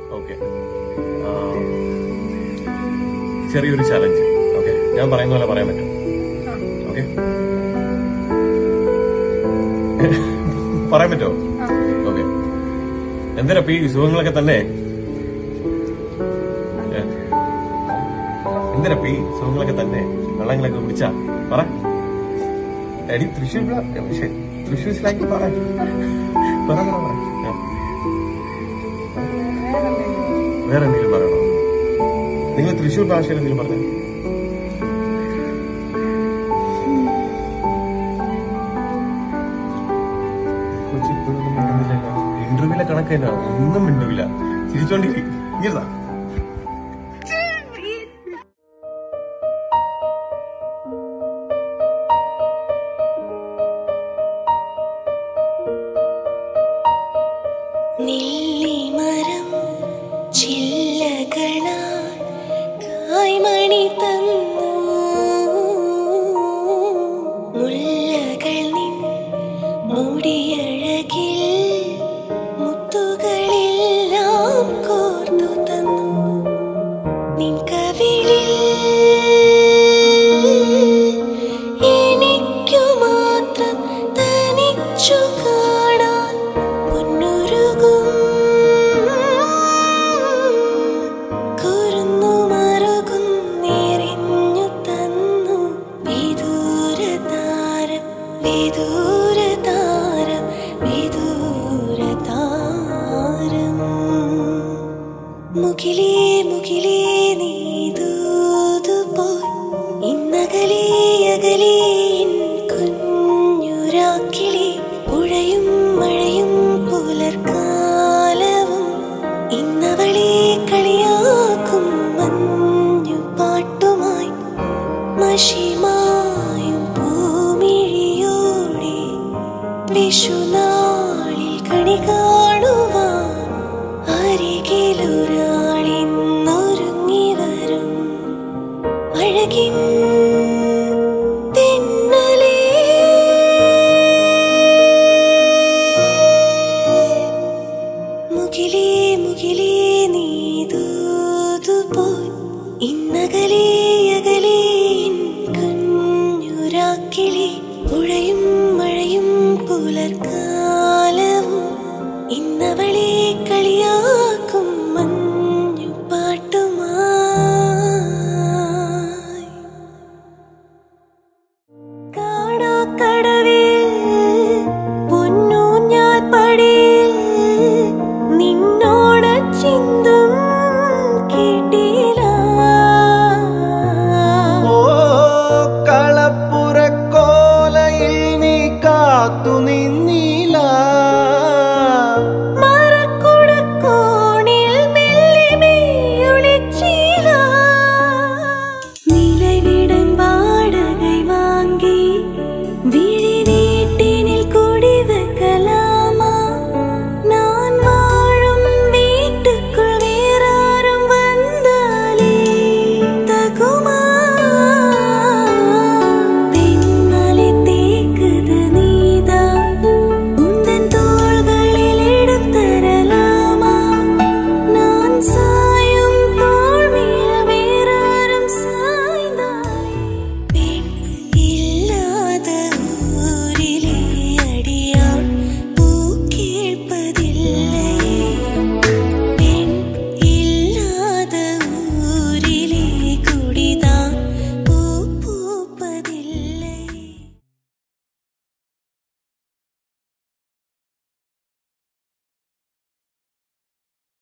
Okay ചെറിയൊരു challenge okay ഞാൻ പറയുന്ന പോലെ പറയാൻ പറ്റും ഓക്കെ പറയാൻ പറ്റുമോ ഓക്കെ എന്തിനാ ഈ സുഖങ്ങളൊക്കെ തന്നെ ഏ? എന്തിനാ ഈ സുഖങ്ങളൊക്കെ തന്നെ വെള്ളങ്ങളൊക്കെ കുടിച്ചാ പറ എടി തൃശ്ശൂർ ബ്ല- ശ്ശെ, തൃശ്ശൂർ സ്ലാങ് പറ പറ പറ പറ ഏ. വേറെ എന്തെങ്കിലും പറയണോ നിങ്ങൾ തൃശ്ശൂർ ഭാഷയിൽ എന്തെങ്കിലും പറഞ്ഞു കൊച്ചി ഇപ്പോഴൊന്നും മിണ്ടുന്നില്ലല്ലോ ഇന്റർവ്യൂലെ കണക്ക് തന്നെ ഒന്നും മിണ്ടൂല ചിരിച്ചോണ്ടിരിക്കും ഇങ്ങനെതാ നെല്ലിമരം ചില്ലകളാൽ കായ്മണി തന്നു മുല്ലകൾ നിൻ മുടിയഴകിൽ മുത്തുകളെല്ലാം കോർത്തു തന്നു നിൻ കവിളിൽ എനിക്കു മാത്രം തനിച്ചു കാണാൻ പൊന്നുരുകും കുരുന്നു മറുകും നിറഞ്ഞു തന്നു വിദൂര താരം വിദൂര താരം വിദൂര താരം മുകിലേ മുകിലേ